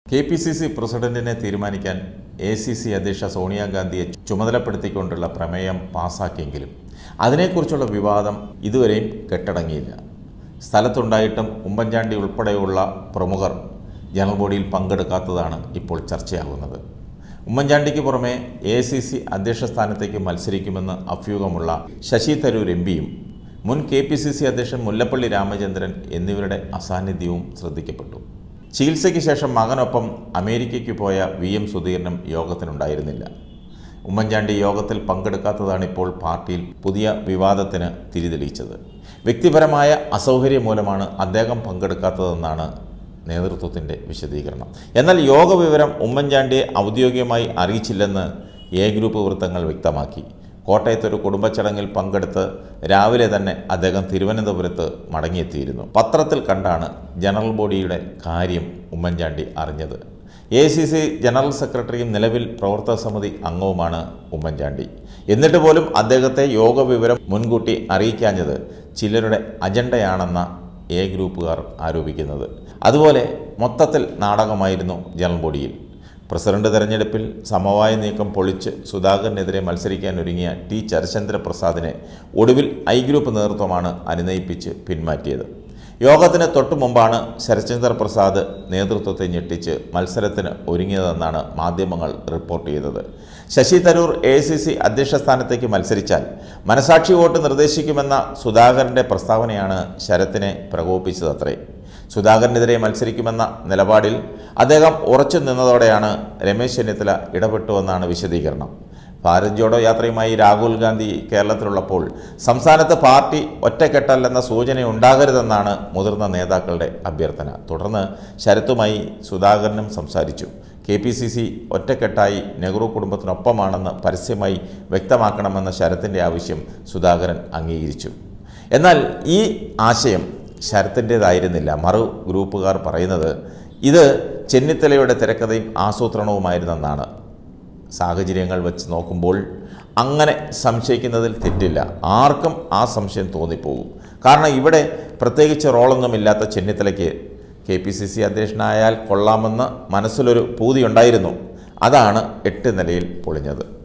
K P C C പ്രസിഡന്റിനെ തീരുമാനിക്കാൻ A C C അധ്യക്ഷ സോണിയാഗാന്ധിയെ ചുമതലപ്പെടുത്തിക്കൊണ്ടുള്ള പ്രമേയം പാസാക്കിയെങ്കിലും അതിനെക്കുറിച്ചുള്ള വിവാദം ഇതുവരെയും കെട്ടടങ്ങിയില്ല സ്ഥലത്തുണ്ടായിട്ടും ഉമ്മൻചാണ്ടി ഉൾപ്പെടെയുള്ള പ്രമുഖർ ജനറൽ ബോഡിയിൽ പങ്കെടുക്കാത്തതാണ് ഇപ്പോൾ ചർച്ചയാകുന്നത് ഉമ്മൻചാണ്ടിക്ക് പുറമെ എ സി സി അധ്യക്ഷ സ്ഥാനത്തേക്ക് മത്സരിക്കുമെന്ന് അഭ്യൂഹമുള്ള ശശി തരൂർ എം പിയും മുൻ കെ പി സി സി അധ്യക്ഷൻ മുല്ലപ്പള്ളി രാമചന്ദ്രൻ എന്നിവരുടെ അസാന്നിധ്യവും ശ്രദ്ധിക്കപ്പെട്ടു ചികിത്സയ്ക്ക് ശേഷം മകനൊപ്പം അമേരിക്കയ്ക്ക് പോയ വി എം സുധീരനും യോഗത്തിനുണ്ടായിരുന്നില്ല ഉമ്മൻചാണ്ടി യോഗത്തിൽ പങ്കെടുക്കാത്തതാണ് ഇപ്പോൾ പാർട്ടിയിൽ പുതിയ വിവാദത്തിന് തിരിതെളിയിച്ചത് വ്യക്തിപരമായ അസൗകര്യം മൂലമാണ് അദ്ദേഹം പങ്കെടുക്കാത്തതെന്നാണ് നേതൃത്വത്തിൻ്റെ വിശദീകരണം എന്നാൽ യോഗ വിവരം ഉമ്മൻചാണ്ടിയെ ഔദ്യോഗികമായി അറിയിച്ചില്ലെന്ന് എ ഗ്രൂപ്പ് വൃത്തങ്ങൾ വ്യക്തമാക്കി കോട്ടയത്ത് ഒരു കുടുംബച്ചടങ്ങിൽ പങ്കെടുത്ത് രാവിലെ തന്നെ അദ്ദേഹം തിരുവനന്തപുരത്ത് മടങ്ങിയെത്തിയിരുന്നു പത്രത്തിൽ കണ്ടാണ് ജനറൽ ബോഡിയുടെ കാര്യം ഉമ്മൻചാണ്ടി അറിഞ്ഞത് എ സി സി ജനറൽ സെക്രട്ടറിയും നിലവിൽ പ്രവർത്തക സമിതി അംഗവുമാണ് ഉമ്മൻചാണ്ടി എന്നിട്ട് പോലും അദ്ദേഹത്തെ യോഗ വിവരം മുൻകൂട്ടി അറിയിക്കാഞ്ഞത് ചിലരുടെ അജണ്ടയാണെന്ന എ ഗ്രൂപ്പുകാർ ആരോപിക്കുന്നത് അതുപോലെ മൊത്തത്തിൽ നാടകമായിരുന്നു ജനറൽ ബോഡിയിൽ പ്രസിഡന്റ് തെരഞ്ഞെടുപ്പിൽ സമവായ നീക്കം പൊളിച്ച് സുധാകരനെതിരെ മത്സരിക്കാൻ ഒരുങ്ങിയ ടി ചരചന്ദ്ര പ്രസാദിനെ ഒടുവിൽ ഐ ഗ്രൂപ്പ് നേതൃത്വമാണ് അനുനയിപ്പിച്ച് പിന്മാറ്റിയത് യോഗത്തിന് തൊട്ടു മുമ്പാണ് ശരചന്ദ്ര പ്രസാദ് നേതൃത്വത്തെ ഞെട്ടിച്ച് മത്സരത്തിന് ഒരുങ്ങിയതെന്നാണ് മാധ്യമങ്ങൾ റിപ്പോർട്ട് ചെയ്തത് Shashi Tharoor A C C അധ്യക്ഷ സ്ഥാനത്തേക്ക് മത്സരിച്ചാൽ മനസാക്ഷി വോട്ട് നിർദ്ദേശിക്കുമെന്ന സുധാകരൻ്റെ പ്രസ്താവനയാണ് ശരത്തിനെ പ്രകോപിപ്പിച്ചതത്രേ സുധാകരനെതിരെ മത്സരിക്കുമെന്ന നിലപാടിൽ അദ്ദേഹം ഉറച്ചു നിന്നതോടെയാണ് രമേശ് ചെന്നിത്തല ഇടപെട്ടുവെന്നാണ് വിശദീകരണം ഭാരത് ജോഡോ യാത്രയുമായി രാഹുൽ ഗാന്ധി കേരളത്തിലുള്ളപ്പോൾ സംസ്ഥാനത്ത് പാർട്ടി ഒറ്റക്കെട്ടല്ലെന്ന സൂചന ഉണ്ടാകരുതെന്നാണ് മുതിർന്ന നേതാക്കളുടെ അഭ്യർത്ഥന തുടർന്ന് ശരത്തുമായി സുധാകരനും സംസാരിച്ചു കെ പി സി സി ഒറ്റക്കെട്ടായി നെഹ്റു കുടുംബത്തിനൊപ്പമാണെന്ന് പരസ്യമായി വ്യക്തമാക്കണമെന്ന ശരത്തിൻ്റെ ആവശ്യം സുധാകരൻ അംഗീകരിച്ചു എന്നാൽ ഈ ആശയം ശരത്തിൻ്റേതായിരുന്നില്ല മറു ഗ്രൂപ്പുകാർ പറയുന്നത് ഇത് ചെന്നിത്തലയുടെ തിരക്കഥയും ആസൂത്രണവുമായിരുന്നെന്നാണ് സാഹചര്യങ്ങൾ വെച്ച് നോക്കുമ്പോൾ അങ്ങനെ സംശയിക്കുന്നതിൽ തെറ്റില്ല ആർക്കും ആ സംശയം തോന്നിപ്പോകും കാരണം ഇവിടെ പ്രത്യേകിച്ച് റോളൊന്നുമില്ലാത്ത ചെന്നിത്തലയ്ക്ക് കെ പി സി സി അധ്യക്ഷനായാൽ കൊള്ളാമെന്ന് മനസ്സിലൊരു പൂതിയുണ്ടായിരുന്നു അതാണ് എട്ട് നിലയിൽ പൊളിഞ്ഞത്